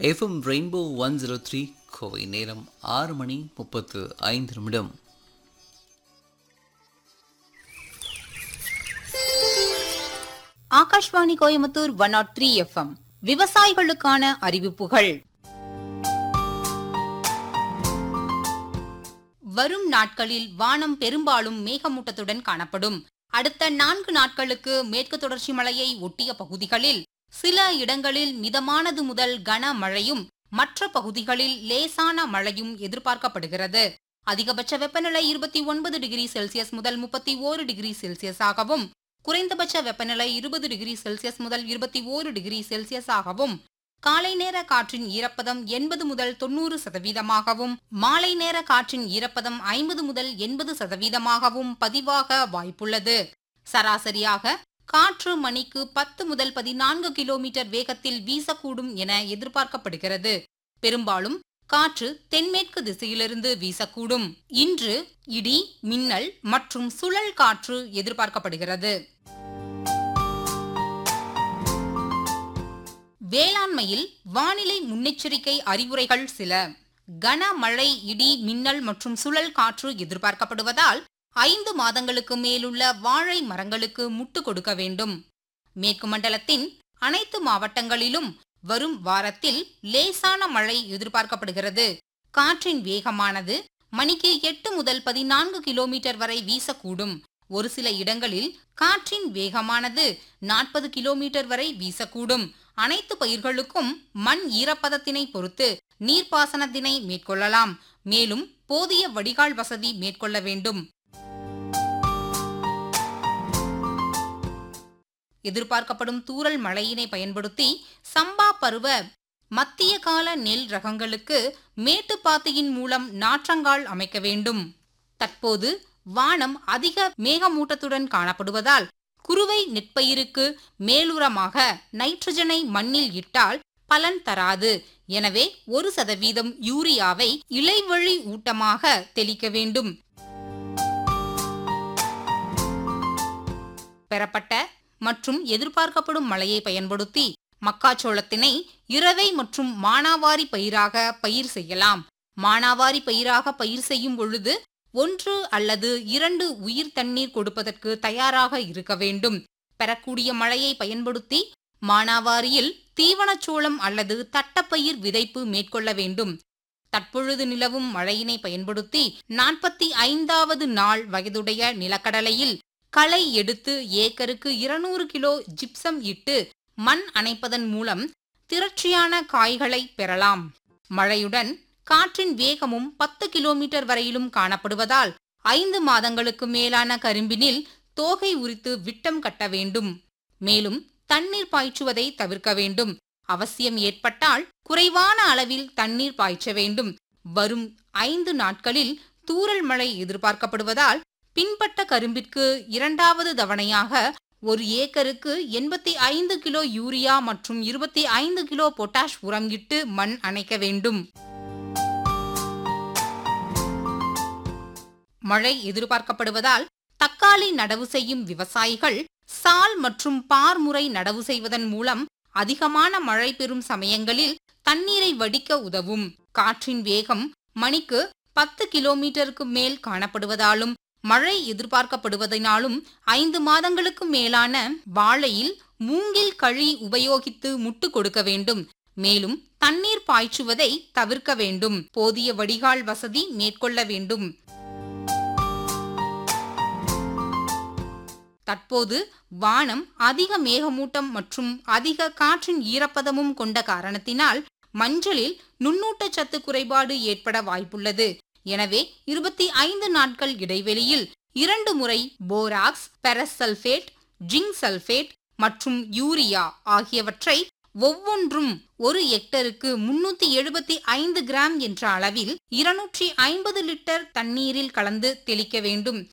FM rainbow one zero three Kovai நேரம் ஆறு மணி முப்பத்து ஐந்து நிமிடம் Akashvani Coimbatore one naught three FM விவசாயிகளுக்கான அறிவிப்புகள் வரும் நாட்களில் வானம் பெரும்பாலும் மேகமூட்டத்துடன் காணப்படும் அடுத்த நான்கு நாட்களுக்கு மேற்கு தொடர்ச்சி மலையை ஒட்டிய பகுதிகளில் சில இடங்களில் மிதமானது முதல் கனமழையும் மற்ற பகுதிகளில் லேசான மழையும் எதிர்பார்க்கப்படுகிறது அதிகபட்ச வெப்பநிலை இருபத்தி ஒன்பது டிகிரி செல்சியஸ் முதல் முப்பத்தி ஓரு டிகிரி செல்சியஸாகவும் குறைந்தபட்ச வெப்பநிலை இருபது டிகிரி செல்சியஸ் முதல் இருபத்தி ஓரு டிகிரி செல்சியஸாகவும் காலை நேர காற்றின் ஈரப்பதம் எண்பது முதல் தொண்ணூறு சதவீதமாகவும் மாலை நேர காற்றின் ஈரப்பதம் ஐம்பது முதல் எண்பது சதவீதமாகவும் பதிவாக வாய்ப்புள்ளது சராசரியாக காற்று மணிக்கு பத்து முதல் பதினான்கு கிலோமீட்டர் வேகத்தில் வீசக்கூடும் என எதிர்பார்க்கப்படுகிறது பெரும்பாலும் காற்று தென்மேற்கு திசையிலிருந்து வீசக்கூடும் இன்று இடி மின்னல் மற்றும் சுழல் காற்று எதிர்பார்க்கப்படுகிறது வேளாண்மையில் வானிலை முன்னெச்சரிக்கை அறிவுரைகள் சில கனமழை இடி மின்னல் மற்றும் சுழல் காற்று எதிர்பார்க்கப்படுவதால் ஐந்து மாதங்களுக்கு மேலுள்ள வாழை மரங்களுக்கு முட்டு கொடுக்க வேண்டும் மேற்கு மண்டலத்தின் அனைத்து மாவட்டங்களிலும் வரும் வாரத்தில் லேசான மழை எதிர்பார்க்கப்படுகிறது காற்றின் வேகமானது மணிக்கு எட்டு முதல் பதினான்கு கிலோமீட்டர் வரை வீசக்கூடும் ஒரு சில இடங்களில் காற்றின் வேகமானது நாற்பது கிலோமீட்டர் வரை வீசக்கூடும் அனைத்து பயிர்களுக்கும் மண் ஈரப்பதத்தினை பொறுத்து நீர்ப்பாசனத்தினை மேற்கொள்ளலாம் மேலும் போதிய வடிகால் வசதி மேற்கொள்ள வேண்டும் எதிர்பார்க்கப்படும் தூறல் மழையினை பயன்படுத்தி சம்பா பருவ மத்திய கால நெல் ரகங்களுக்கு மேட்டுப்பாத்தியின் மூலம் நாற்றங்கால் அமைக்க வேண்டும் தற்போது வானம் அதிக மேகமூட்டத்துடன் காணப்படுவதால் குறுவை நெற்பயிருக்கு மேலுரமாக நைட்ரஜனை மண்ணில் இட்டால் பலன் தராது எனவே ஒரு சதவீதம் யூரியாவை இலைவழி ஊட்டமாக தெளிக்க வேண்டும் பெறப்பட்ட மற்றும் எதிர்பார்க்கப்படும் மழையை பயன்படுத்தி மக்காச்சோளத்தினை இரவை மற்றும் மானாவாரி பயிராக பயிர் செய்யலாம் மானாவாரி பயிராக பயிர் செய்யும் பொழுது ஒன்று அல்லது இரண்டு உயிர் தண்ணீர் கொடுப்பதற்கு தயாராக இருக்க வேண்டும் பெறக்கூடிய மழையை பயன்படுத்தி மானாவாரியில் தீவனச்சோளம் அல்லது தட்டப்பயிர் விதைப்பு மேற்கொள்ள வேண்டும் தற்பொழுது நிலவும் மழையினை பயன்படுத்தி நாற்பத்தி ஐந்தாவது நாள் வயதுடைய நிலக்கடலையில் களை எடுத்து ஏக்கருக்கு இருநூறு கிலோ ஜிப்சம் இட்டு மண் அணைப்பதன் மூலம் திரட்சியான காய்களை பெறலாம் மழையுடன் காற்றின் வேகமும் பத்து கிலோமீட்டர் வரையிலும் காணப்படுவதால் ஐந்து மாதங்களுக்கு மேலான கரும்பினில் தோகை உரித்து விட்டம் கட்ட வேண்டும் மேலும் தண்ணீர் பாய்ச்சுவதை தவிர்க்க வேண்டும் அவசியம் ஏற்பட்டால் குறைவான அளவில் தண்ணீர் பாய்ச்ச வேண்டும் வரும் ஐந்து நாட்களில் தூறல் மழை எதிர்பார்க்கப்படுவதால் பின்பட்ட கரும்பிற்கு இரண்டாவது தவணையாக ஒரு ஏக்கருக்கு எண்பத்தி ஐந்து கிலோ யூரியா மற்றும் இருபத்தி ஐந்து கிலோ பொட்டாஷ் உரம் இட்டு மண் அணைக்க வேண்டும் மழை எதிர்பார்க்கப்படுவதால் தக்காளி நடவு செய்யும் விவசாயிகள் சால் மற்றும் பார் முறை நடவு செய்வதன் மூலம் அதிகமான மழை பெறும் சமயங்களில் தண்ணீரை வடிக்க உதவும் காற்றின் வேகம் மணிக்கு பத்து கிலோமீட்டருக்கு மேல் காணப்படுவதாலும் மழை எதிர்பார்க்கப்படுவதனாலும் ஐந்து மாதங்களுக்கு மேலான வாழையில் மூங்கில் கழி உபயோகித்து முட்டு கொடுக்க வேண்டும் மேலும் தண்ணீர் பாய்ச்சுவதை தவிர்க்க வேண்டும் போதிய வடிகால் வசதி மேற்கொள்ள வேண்டும் தற்போது வானம் அதிக மேகமூட்டம் மற்றும் அதிக காற்றின் ஈரப்பதமும் கொண்ட காரணத்தினால் மஞ்சளில் நுண்ணூட்டச்சத்து குறைபாடு ஏற்பட வாய்ப்புள்ளது எனவே இருபத்தி ஐந்து நாட்கள் இடைவெளியில் இரண்டு முறை போராக்ஸ் பெரசல்பேட் ஜிங்க் சல்பேட் மற்றும் யூரியா ஆகியவற்றை ஒவ்வொன்றும் ஒரு ஹெக்டருக்கு முன்னூத்தி எழுபத்தி ஐந்து கிராம் என்ற அளவில் இருநூற்றி ஐம்பது லிட்டர் தண்ணீரில் கலந்து தெளிக்க வேண்டும்